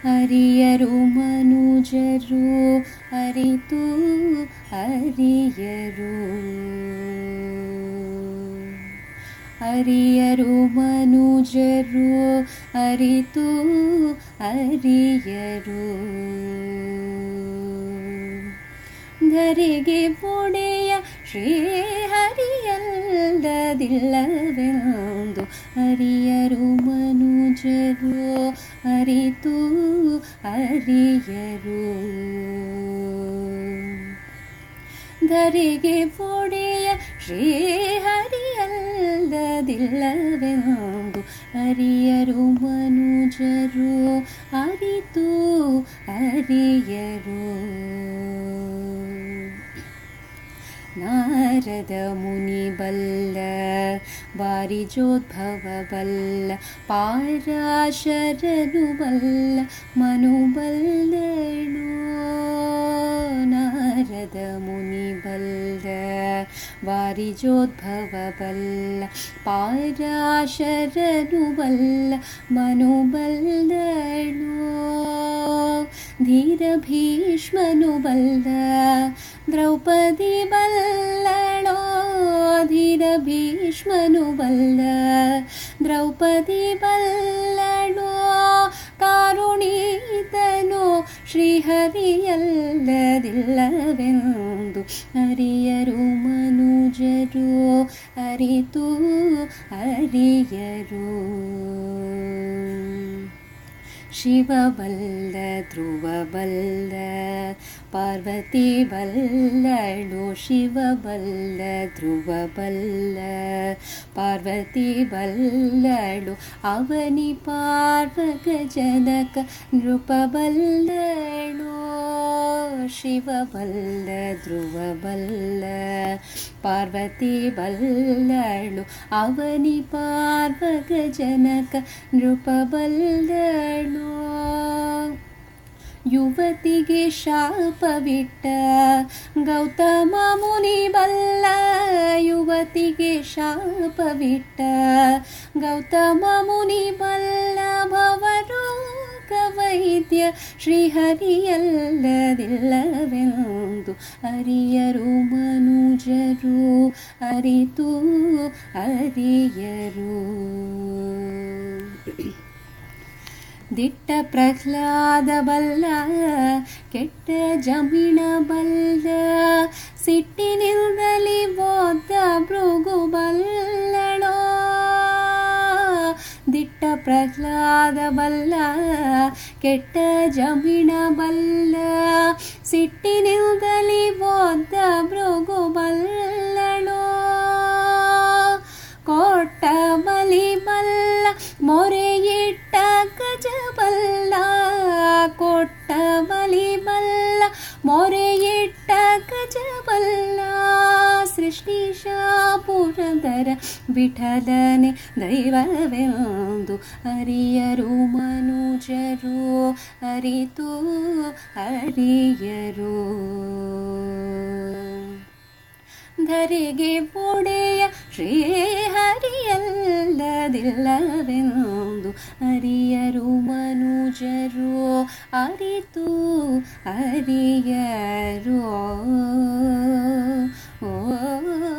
ಹರಿಯರು ಮನುಜರು ಅರಿತು ಹರಿಯರು ಹರಿಯರು ಮನುಜರು ಅರಿತು ಹರಿಯರು ಧರಿಗೆ ಪೊಡೆಯ ಶ್ರೀ ಹರಿಯಲ್ಲದಿಲ್ಲವೆಂದು ಹರಿಯರು ಮನುಜರು ಅರಿತು ಹರಿಯರು ಧರಿಗೆ ಪೊಡೆಯ ಶ್ರೀ ಹರಿಯಲ್ಲದಿಲ್ಲವೆಂದು ಹರಿಯರು ಮನುಜರು ಅರಿತು ಹರಿಯರು ನಾರದ ಮುನಿ ಬಲ್ಲ ಬಾರಿಜೋದ್ಭವ ಬಲ್ಲ ಪಾರಾಶರನು ಬಲ್ಲ ಮನು ಬಲ್ಲಳು ನಾರದ ಮುನಿ ಬಲ್ಲ ವಾರಿಜೋದ್ಭವ ಬಲ್ಲ ಪಾರಾಶರನು ಬಲ್ಲ ಮನು ಬಲ್ಲಳು ಧೀರ ಭೀಷ್ಮನು ಬಲ್ಲ ದ್ರೌಪದಿ ಬಲ್ಲಳೋ ಧೀರ ಭೀಷ್ಮನು ಬಲ್ಲ ದ್ರೌಪದಿ ಬಲ್ಲಳೋ ಕಾರುಣೀತನು ಶ್ರೀಹರಿಯಲ್ಲದಿಲ್ಲವೆಂದು ಹರಿಯರು ಮನುಜರು ಅರಿತು ಹರಿಯರು ಶಿವ ಬಲ್ಲ ಧ್ರುವ ಬಲ್ಲ ಪಾರ್ವತಿ ಬಲ್ಲಳು ಶಿವ ಬಲ್ಲ ಧ್ರುವ ಬಲ್ಲ ಪಾರ್ವತಿ ಬಲ್ಲಳು ಅವನಿ ಪಾರ್ವಕ ಜನಕ ನೃಪ ಬಲ್ಲಳು ಶಿವ ಬಲ್ಲ ಧ್ರುವ ಬಲ್ಲ ಪಾರ್ವತಿ ಬಲ್ಲಳು ಅವನಿ ಪಾರ್ವಕ ಜನಕ ನೃಪ ಬಲ್ಲಳು ಯುವತಿಗೆ ಶಾಪವಿಟ್ಟ ಗೌತಮ ಮುನಿ ಬಲ್ಲ ಯುವತಿಗೆ ಶಾಪವಿಟ್ಟ ಗೌತಮ ಮುನಿ ಬಲ್ಲ ಭವರೋಗ ವೈದ್ಯ ಶ್ರೀಹರಿಯಲ್ಲದಿಲ್ಲವೆಂದು ಹರಿಯರು ಮನುಜರು ಅರಿತು ಹರಿಯರು ದಿಟ್ಟ ಪ್ರಹ್ಲಾದ ಬಲ್ಲ ಕೆಟ್ಟ ಜಮೀಣ ಬಲ್ಲ ಸಿಟ್ಟಿನಿಂದಲಿ ಬೌದ್ಧ ಭೃಗು ಬಲ್ಲಳೋ ದಿಟ್ಟ ಪ್ರಹ್ಲಾದ ಬಲ್ಲ ಕೆಟ್ಟ ಜಮೀಣ ಬಲ್ಲ ಸಿಟ್ಟಿನಿಂದಲಿ ಬೌದ್ಧ ಭೃಗು ಬಲ್ಲಳೋ ಕೊಟ್ಟ ಬಲಿ ಬಲ್ಲ ಮೊರೆಯಿಟ್ಟ ಗಜ ಬಲ್ಲ ಕೊಟ್ಟ ಬಲಿ ಬಲ್ಲ ಮೊರೆಯಿಟ್ಟ ಗಜ ಬಲ್ಲ ಸೃಷ್ಟಿಶ ಪುರದರ ವಿಠಲನೆ ದೈವವೆಂದು ಹರಿಯರು ಮನುಜರು ಅರಿತು ಹರಿಯರು ಧರಿಗೆ ಪೊಡೆಯ ಶ್ರೀ ಹರಿಯಲ್ಲದಿಲ್ಲವೆಂದು ಹರಿಯರು ಮನುಜರು ಅರಿತು ಹರಿಯರು ಓ